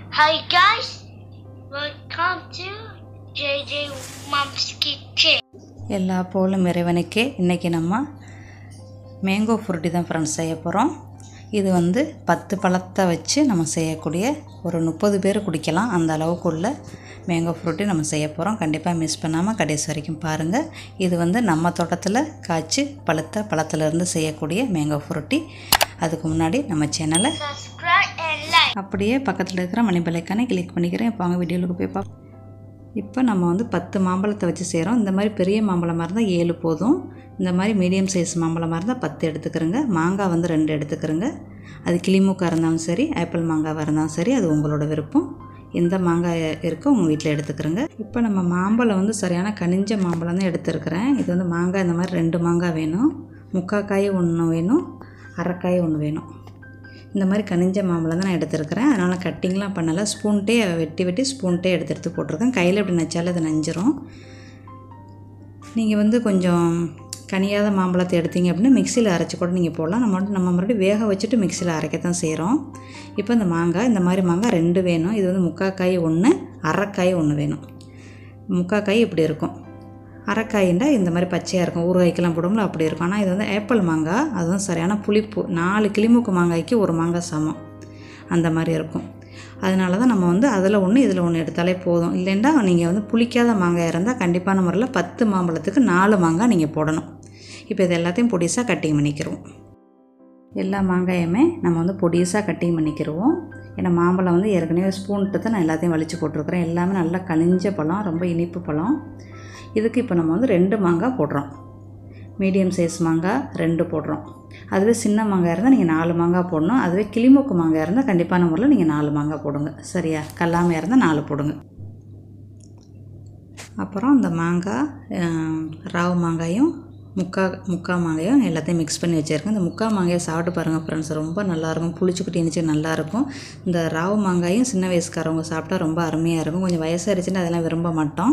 Hi guys, welcome to JJ Mom's Kitchen. எல்லா போலும் இறைவனுக்கே இன்றைக்கி நம்ம மேங்கோ ஃப்ரூட்டி தான் ஃப்ரெண்ட்ஸ் செய்ய போகிறோம் இது வந்து பத்து பழத்தை வச்சு நம்ம செய்யக்கூடிய ஒரு முப்பது பேர் குடிக்கலாம் அந்த அளவுக்கு உள்ள மேங்கோ ஃப்ரூட்டி நம்ம செய்ய போகிறோம் கண்டிப்பாக மிஸ் பண்ணாமல் கடைசி வரைக்கும் பாருங்கள் இது வந்து நம்ம தோட்டத்தில் காய்ச்சி பழுத்த பழத்துலேருந்து செய்யக்கூடிய மேங்கோ ஃப்ரூட்டி அதுக்கு முன்னாடி நம்ம சேனலை Subscribe and like. அப்படியே பக்கத்தில் இருக்கிற மணி பெல்லைக்கானே கிளிக் பண்ணிக்கிறேன் இப்போ வாங்க வீடியோவுக்கு போய் பார்ப்போம் இப்போ நம்ம வந்து பத்து மாம்பழத்தை வச்சு செய்கிறோம் இந்த மாதிரி பெரிய மாம்பழமாக இருந்தால் ஏழு போதும் இந்த மாதிரி மீடியம் சைஸ் மாம்பழமாக இருந்தால் பத்து எடுத்துக்கிறோங்க மாங்காய் வந்து ரெண்டு எடுத்துக்கிறோங்க அது கிளிமூக்காக இருந்தாலும் சரி ஆப்பிள் மாங்காவாக இருந்தாலும் சரி அது உங்களோட விருப்பம் எந்த மாங்காய் இருக்கோ உங்கள் வீட்டில் எடுத்துக்கிறோங்க இப்போ நம்ம மாம்பழம் வந்து சரியான கனிஞ்ச மாம்பழம் தான் எடுத்துருக்கிறேன் இது வந்து மாங்காய் இந்த மாதிரி ரெண்டு மாங்காய் வேணும் முக்கால் காய் ஒன்று வேணும் அரைக்காய் ஒன்று வேணும் இந்த மாதிரி கனிஞ்ச மாம்பழம் தான் நான் எடுத்துருக்கிறேன் அதனால் கட்டிங்லாம் பண்ணலை ஸ்பூன்ட்டே வெட்டி வெட்டி ஸ்பூன்ட்டே எடுத்து எடுத்து போட்டிருக்கேன் கையில் இப்படி நச்சாலும் அது நஞ்சிரும் நீங்கள் வந்து கொஞ்சம் கனியாத மாம்பழத்தை எடுத்தீங்க அப்படின்னா மிக்சியில் அரைச்சி கூட நீங்கள் போடலாம் நம்ம வந்து நம்ம மறுபடியும் வேக வச்சுட்டு மிக்சியில் அரைக்கத்தான் செய்கிறோம் இப்போ இந்த மாங்காய் இந்த மாதிரி மாங்காய் ரெண்டு வேணும் இது வந்து முக்காக்காய் ஒன்று அரைக்காய் ஒன்று வேணும் முக்காக்காய் இப்படி இருக்கும் அரைக்காயின்டா இந்த மாதிரி பச்சையாக இருக்கும் ஊறுகாய்க்கெல்லாம் போடும்போது அப்படி இருக்கும் ஆனால் இது வந்து ஆப்பிள் மாங்காய் அதுவும் சரியான புளிப்பு நாலு கிளிமூக்கு மாங்காய்க்கு ஒரு மாங்காய் சமம் அந்த மாதிரி இருக்கும் அதனால தான் நம்ம வந்து அதில் ஒன்று இதில் ஒன்று எடுத்தாலே போதும் இல்லைன்னா நீங்கள் வந்து புளிக்காத மாங்காய் இருந்தால் கண்டிப்பான முறையில் பத்து மாம்பழத்துக்கு நாலு மாங்காய் நீங்கள் போடணும் இப்போ இது எல்லாத்தையும் பொடிசாக கட்டிங் பண்ணிக்கிறோம் எல்லா மாங்காயுமே நம்ம வந்து பொடிசாக கட்டிங் பண்ணிக்கிடுவோம் ஏன்னா மாம்பழம் வந்து ஏற்கனவே ஸ்பூன்ட்டு தான் நான் எல்லாத்தையும் வலிச்சு போட்டிருக்கிறேன் எல்லாமே நல்லா கனிஞ்ச பழம் ரொம்ப இனிப்பு பழம் இதுக்கு இப்போ நம்ம வந்து ரெண்டு மாங்காய் போடுறோம் மீடியம் சைஸ் மாங்காய் ரெண்டு போடுறோம் அதுவே சின்ன மாங்காய் இருந்தால் நீங்கள் நாலு மாங்காய் போடணும் அதுவே கிளிமூக்கு மாங்காய் இருந்தால் கண்டிப்பான முறையில் நீங்கள் நாலு மாங்காய் போடுங்க சரியா கல்லாமையாக இருந்தால் நாலு போடுங்க அப்புறம் இந்த மாங்காய் அஹ், ராவு மாங்காயும் முக்கா முக்கா மாங்காயும் எல்லாத்தையும் மிக்ஸ் பண்ணி வச்சுருக்கேன் இந்த முக்கா மாங்காயை சாப்பிட்டு பாருங்கள் ஃப்ரெண்ட்ஸ் ரொம்ப நல்லாயிருக்கும் புளிச்சுக்கிட்டு இருந்துச்சு நல்லாயிருக்கும் இந்த ராவு மாங்காயும் சின்ன வயசுக்காரவங்க சாப்பிட்டா ரொம்ப அருமையாக இருக்கும் கொஞ்சம் வயசாகிடுச்சுன்னா அதெல்லாம் விரும்ப மாட்டோம்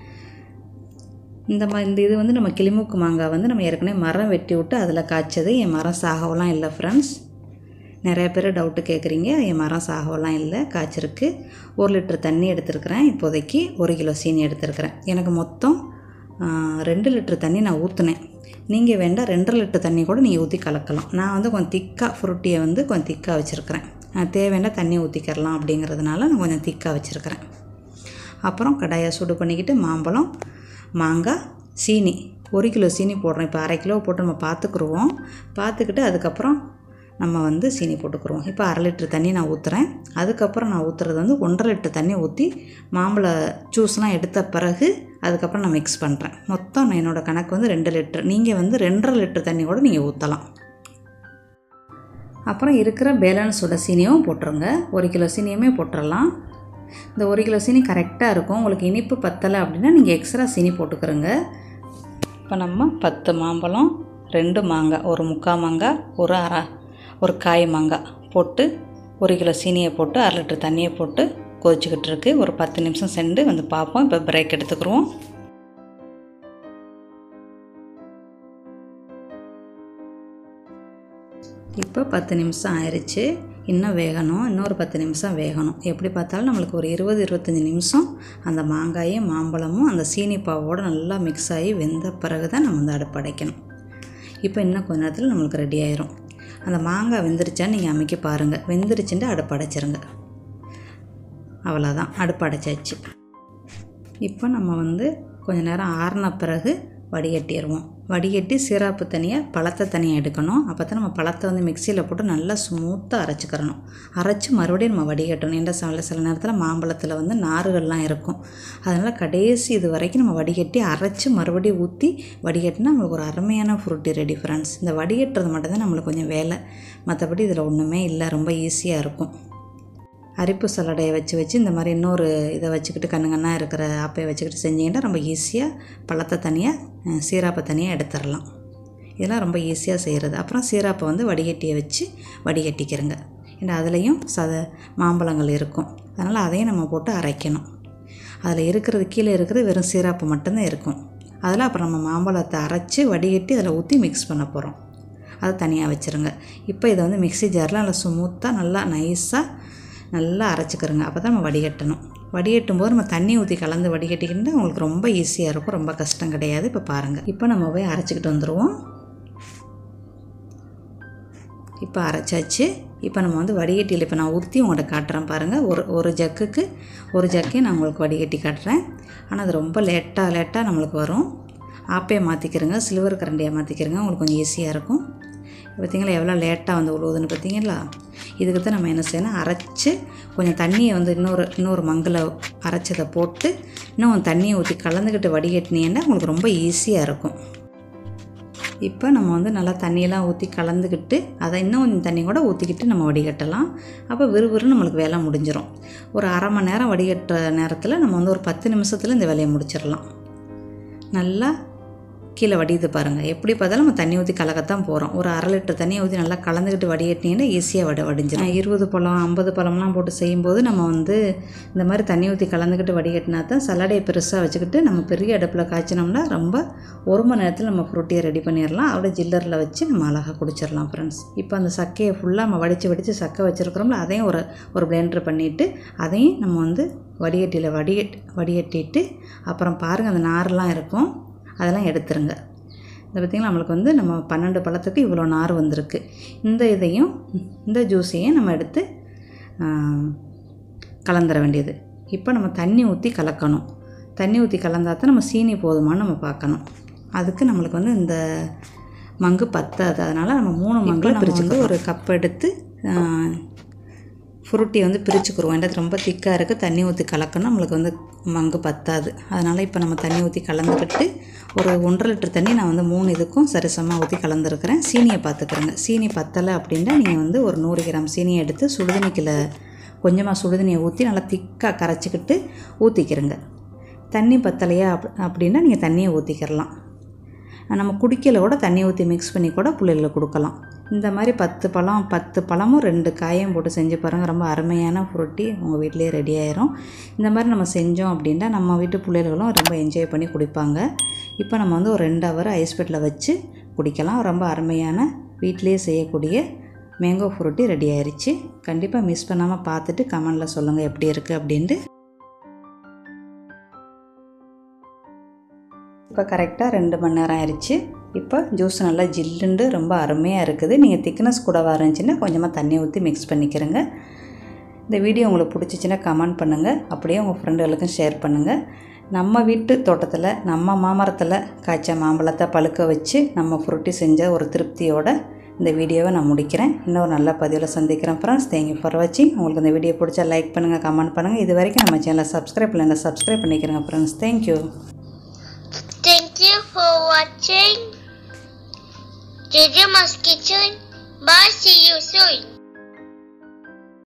இந்த மாதிரி இந்த இது வந்து நம்ம கிளிமூக்கு மாங்காய் வந்து நம்ம ஏற்கனவே மரம் வெட்டி விட்டு அதில் காய்ச்சது என் மரம் சாகவெல்லாம் இல்லை ஃப்ரெண்ட்ஸ் நிறைய பேர் டவுட்டு கேட்குறீங்க என் மரம் சாகவெல்லாம் இல்லை காய்ச்சிருக்கு ஒரு லிட்டர் தண்ணி எடுத்துருக்கிறேன் இப்போதைக்கு ஒரு கிலோ சீனி எடுத்துருக்கிறேன் எனக்கு மொத்தம் ஆ, ரெண்டு லிட்டர் தண்ணி நான் ஊற்றுனேன் நீங்கள் வேண்டாம் ரெண்டரை லிட்டர் தண்ணி கூட நீங்கள் ஊற்றி கலக்கலாம் நான் வந்து கொஞ்சம் திக்காக ஃப்ரூட்டியை வந்து கொஞ்சம் திக்காக வச்சுருக்கிறேன் தேவையான தண்ணி ஊற்றிக்கிறலாம் அப்படிங்கிறதுனால நான் கொஞ்சம் திக்காக வச்சுருக்கிறேன் அப்புறம் கடாயை சூடு பண்ணிக்கிட்டு மாம்பழம் மாங்காய் சீனி ஒரு கிலோ சீனி போடுறோம் இப்போ அரை கிலோ போட்டு நம்ம பார்த்துக்குருவோம் பார்த்துக்கிட்டு அதுக்கப்புறம் நம்ம வந்து சீனி போட்டுக்குருவோம் இப்போ அரை லிட்டர் தண்ணி நான் ஊற்றுறேன் அதுக்கப்புறம் நான் ஊற்றுறது வந்து ஒன்றரை லிட்டர் தண்ணி ஊற்றி மாம்பழ ஜூஸ்லாம் எடுத்த பிறகு அதுக்கப்புறம் நான் மிக்ஸ் பண்ணுறேன் மொத்தம் நான் என்னோடய கணக்கு வந்து ரெண்டு லிட்டர் நீங்கள் வந்து ரெண்டரை லிட்டர் தண்ணி கூட நீங்கள் ஊற்றலாம் அப்புறம் இருக்கிற பேலன்ஸோட சீனியும் போட்டுருங்க ஒரு கிலோ சீனியுமே போட்டுடலாம் இந்த ஒரு கிலோ சீனி கரெக்டாக இருக்கும் உங்களுக்கு இனிப்பு பத்தலை அப்படின்னா நீங்கள் எக்ஸ்ட்ரா சீனி போட்டுக்கிறோங்க இப்போ நம்ம பத்து மாம்பழம் ரெண்டு மாங்காய் ஒரு முக்கால் மாங்காய் ஒரு அரை ஒரு காய் மாங்காய் போட்டு ஒரு கிலோ சீனியை போட்டு அரை லிட்டர் தண்ணியை போட்டு கொதிச்சுக்கிட்டு இருக்கு ஒரு பத்து நிமிஷம் சென்று வந்து பார்ப்போம் இப்போ பிரேக் எடுத்துக்கிருவோம் இப்போ பத்து நிமிஷம் ஆயிடுச்சு இன்னும் வேகணும் இன்னொரு பத்து நிமிஷம் வேகணும் எப்படி பார்த்தாலும் நம்மளுக்கு ஒரு இருபது இருபத்தஞ்சி நிமிஷம் அந்த மாங்காயும் மாம்பழமும் அந்த சீனி பாவோடு நல்லா மிக்ஸ் ஆகி வெந்த பிறகு தான் நம்ம வந்து அடுப்பு அடைக்கணும் இப்போ இன்னும் கொஞ்ச நேரத்தில் நம்மளுக்கு ரெடி ஆயிரும் அந்த மாங்காய் வெந்துருச்சான்னு நீங்கள் அமைக்க பாருங்கள் வெந்துருச்சுட்டு அடுப்பு அடைச்சிருங்க அவ்வளோதான் அடுப்பு அடைச்சாச்சு இப்போ நம்ம வந்து கொஞ்ச நேரம் ஆறின பிறகு வடிகட்டிடுவோம் வடிகட்டி சிராப்பு தனியாக பழத்தை தனியாக எடுக்கணும் அப்போ தான் நம்ம பழத்தை வந்து மிக்சியில் போட்டு நல்லா ஸ்மூத்தாக அரைச்சிக்கிறணும் அரைச்சி மறுபடியும் நம்ம வடிகட்டணும் என்ற சில சில நேரத்தில் மாம்பழத்தில் வந்து நாறுகள்லாம் இருக்கும் அதனால் கடைசி இது வரைக்கும் நம்ம வடிகட்டி அரைச்சி மறுபடியும் ஊற்றி வடிகட்டினா நம்மளுக்கு ஒரு அருமையான ஃப்ரூட்டி ரெடி ஃப்ரெண்ட்ஸ் இந்த வடிகட்டுறது மட்டும்தான் நம்மளுக்கு கொஞ்சம் வேலை மற்றபடி இதில் ஒன்றுமே இல்லை ரொம்ப ஈஸியாக இருக்கும் அரிப்பு சலடையை வச்சு வச்சு இந்த மாதிரி இன்னொரு இதை வச்சுக்கிட்டு கண்ணுங்கண்ணா இருக்கிற ஆப்பையை வச்சுக்கிட்டு செஞ்சீங்கன்னா ரொம்ப ஈஸியாக பழத்தை தனியாக சீராப்பை தனியாக எடுத்துடலாம் இதெல்லாம் ரொம்ப ஈஸியாக செய்கிறது அப்புறம் சீராப்பை வந்து வடிகட்டியை வச்சு வடிகட்டிக்கிறங்க ஏன்னா அதுலேயும் சத மாம்பழங்கள் இருக்கும் அதனால் அதையும் நம்ம போட்டு அரைக்கணும் அதில் இருக்கிறது கீழே இருக்கிறது வெறும் சீராப்பு மட்டும்தான் இருக்கும் அதில் அப்புறம் நம்ம மாம்பழத்தை அரைச்சி வடிகட்டி அதில் ஊற்றி மிக்ஸ் பண்ண போகிறோம் அதை தனியாக வச்சுருங்க இப்போ இதை வந்து மிக்ஸி ஜாரில் நல்லா ஸ்மூத்தாக நல்லா நைஸாக நல்லா அரைச்சிக்கிறோங்க அப்போ தான் நம்ம வடிகட்டணும் வடிகட்டும் போது நம்ம தண்ணி ஊற்றி கலந்து வடிகட்டிக்கிட்டு உங்களுக்கு ரொம்ப ஈஸியாக இருக்கும் ரொம்ப கஷ்டம் கிடையாது இப்போ பாருங்கள் இப்போ நம்ம போய் அரைச்சிக்கிட்டு வந்துடுவோம் இப்போ அரைச்சாச்சு இப்போ நம்ம வந்து வடிகட்டியில் இப்போ நான் ஊற்றி உங்கள்கிட்ட காட்டுறேன் பாருங்கள் ஒரு ஒரு ஜக்குக்கு ஒரு ஜக்கே நான் உங்களுக்கு வடிகட்டி காட்டுறேன் ஆனால் அது ரொம்ப லேட்டாக லேட்டாக நம்மளுக்கு வரும் ஆப்பே மாற்றிக்கிறங்க சில்வர் கரண்டியாக மாற்றிக்கிறங்க உங்களுக்கு கொஞ்சம் ஈஸியாக இருக்கும் பார்த்தீங்களா எவ்வளோ லேட்டாக வந்து உழுவுதுன்னு பார்த்தீங்களா இதுக்கு தான் நம்ம என்ன செய்யணும் அரைச்சி கொஞ்சம் தண்ணியை வந்து இன்னொரு இன்னொரு மங்கில் அரைச்சதை போட்டு இன்னும் தண்ணியை ஊற்றி கலந்துக்கிட்டு வடிகட்டினீங்கன்னா உங்களுக்கு ரொம்ப ஈஸியாக இருக்கும் இப்போ நம்ம வந்து நல்லா தண்ணியெல்லாம் ஊற்றி கலந்துக்கிட்டு அதை இன்னும் கொஞ்சம் தண்ணி கூட ஊற்றிக்கிட்டு நம்ம வடிகட்டலாம் அப்போ விறுவிறுன்னு நம்மளுக்கு வேலை முடிஞ்சிடும் ஒரு அரை மணி நேரம் வடிகட்டுற நேரத்தில் நம்ம வந்து ஒரு பத்து நிமிஷத்தில் இந்த வேலையை முடிச்சிடலாம் நல்லா கீழே வடியுது பாருங்கள் எப்படி பார்த்தாலும் நம்ம தண்ணி ஊற்றி கலக்கத்தான் போகிறோம் ஒரு அரை லிட்டர் தண்ணியை ஊற்றி நல்லா கலந்துக்கிட்டு வடிகட்டினீங்கன்னா ஈஸியாக வட வடிஞ்சிடும் இருபது பழம் ஐம்பது பழம்லாம் போட்டு செய்யும்போது நம்ம வந்து இந்த மாதிரி தண்ணி ஊற்றி கலந்துக்கிட்டு வடிகட்டினா தான் சலாடையை பெருசாக வச்சுக்கிட்டு நம்ம பெரிய அடுப்பில் காய்ச்சினோம்னா ரொம்ப ஒரு மணி நேரத்தில் நம்ம ஃப்ரூட்டியை ரெடி பண்ணிடலாம் அதோட ஜில்லரில் வச்சு நம்ம அழகாக குடிச்சிடலாம் ஃப்ரெண்ட்ஸ் இப்போ அந்த சக்கையை ஃபுல்லாக நம்ம வடித்து வடித்து சக்கை வச்சுருக்கிறோம்ல அதையும் ஒரு ஒரு பிளெண்டர் பண்ணிவிட்டு அதையும் நம்ம வந்து வடிகட்டியில் வடிகட் வடிகட்டிட்டு அப்புறம் பாருங்கள் அந்த நாரெலாம் இருக்கும் அதெல்லாம் எடுத்துருங்க இந்த பார்த்திங்களா நம்மளுக்கு வந்து நம்ம பன்னெண்டு பழத்துக்கு இவ்வளோ நார் வந்திருக்கு இந்த இதையும் இந்த ஜூஸையும் நம்ம எடுத்து கலந்துட வேண்டியது இப்போ நம்ம தண்ணி ஊற்றி கலக்கணும் தண்ணி ஊற்றி கலந்தா தான் நம்ம சீனி போதுமான்னு நம்ம பார்க்கணும் அதுக்கு நம்மளுக்கு வந்து இந்த மங்கு பத்தாது அதனால் நம்ம மூணு மங்கில் பிரித்து ஒரு கப் எடுத்து ஃப்ரூட்டி வந்து பிரிச்சுக்குருவோம் ஏன்னா ரொம்ப திக்காக இருக்குது தண்ணி ஊற்றி கலக்கணும் நம்மளுக்கு வந்து மங்கு பத்தாது அதனால் இப்போ நம்ம தண்ணி ஊற்றி கலந்துக்கிட்டு ஒரு ஒன்றரை லிட்டர் தண்ணி நான் வந்து மூணு இதுக்கும் சரிசமாக ஊற்றி கலந்துருக்கிறேன் சீனியை பார்த்துக்கிறேங்க சீனி பத்தலை அப்படின்னா நீங்கள் வந்து ஒரு நூறு கிராம் சீனியை எடுத்து சுடுதண்ணிக்கில் கொஞ்சமாக சுடுதண்ணியை ஊற்றி நல்லா திக்காக கரைச்சிக்கிட்டு ஊற்றிக்கிறங்க தண்ணி பத்தலையா அப் அப்படின்னா நீங்கள் தண்ணியை ஊற்றிக்கிறலாம் நம்ம குடிக்கல கூட தண்ணி ஊற்றி மிக்ஸ் பண்ணி கூட பிள்ளைகளுக்கு கொடுக்கலாம் இந்த மாதிரி பத்து பழம் பத்து பழமும் ரெண்டு காயும் போட்டு செஞ்சு பாருங்கள் ரொம்ப அருமையான ஃப்ரூட்டி உங்கள் வீட்டிலேயே ரெடி ஆயிரும் இந்த மாதிரி நம்ம செஞ்சோம் அப்படின்னா நம்ம வீட்டு பிள்ளைகளும் ரொம்ப என்ஜாய் பண்ணி குடிப்பாங்க இப்போ நம்ம வந்து ஒரு ரெண்டு ஹவர் ஐஸ் பெட்டில் வச்சு குடிக்கலாம் ரொம்ப அருமையான வீட்டிலேயே செய்யக்கூடிய மேங்கோ ஃப்ரூட்டி ரெடி ஆயிடுச்சு கண்டிப்பாக மிஸ் பண்ணாமல் பார்த்துட்டு கமெண்டில் சொல்லுங்கள் எப்படி இருக்குது அப்படின்ட்டு இப்போ கரெக்டாக ரெண்டு மணி நேரம் ஆயிடுச்சு இப்போ ஜூஸ் நல்லா ஜில்லுண்டு ரொம்ப அருமையாக இருக்குது நீங்கள் திக்னஸ் கூடவா இருந்துச்சுன்னா கொஞ்சமாக தண்ணி ஊற்றி மிக்ஸ் பண்ணிக்கிறங்க இந்த வீடியோ உங்களுக்கு பிடிச்சிச்சின்னா கமெண்ட் பண்ணுங்கள் அப்படியே உங்கள் ஃப்ரெண்டுகளுக்கும் ஷேர் பண்ணுங்கள் நம்ம வீட்டு தோட்டத்தில் நம்ம மாமரத்தில் காய்ச்ச மாம்பழத்தை பழுக்க வச்சு நம்ம ஃப்ரூட்டி செஞ்ச ஒரு திருப்தியோட இந்த வீடியோவை நான் முடிக்கிறேன் இன்னொரு நல்ல பதிவில் சந்திக்கிறேன் ஃப்ரெண்ட்ஸ் தேங்க்யூ ஃபார் வாட்சிங் உங்களுக்கு இந்த வீடியோ பிடிச்சா லைக் பண்ணுங்கள் கமெண்ட் பண்ணுங்கள் இது வரைக்கும் நம்ம சேனலை சப்ஸ்கிரைப் இல்லைன்னா சப்ஸ்கிரைப் பண்ணிக்கிறேங்க friends thank you Thank you for watching JJ Kitchen. Bye, see you soon.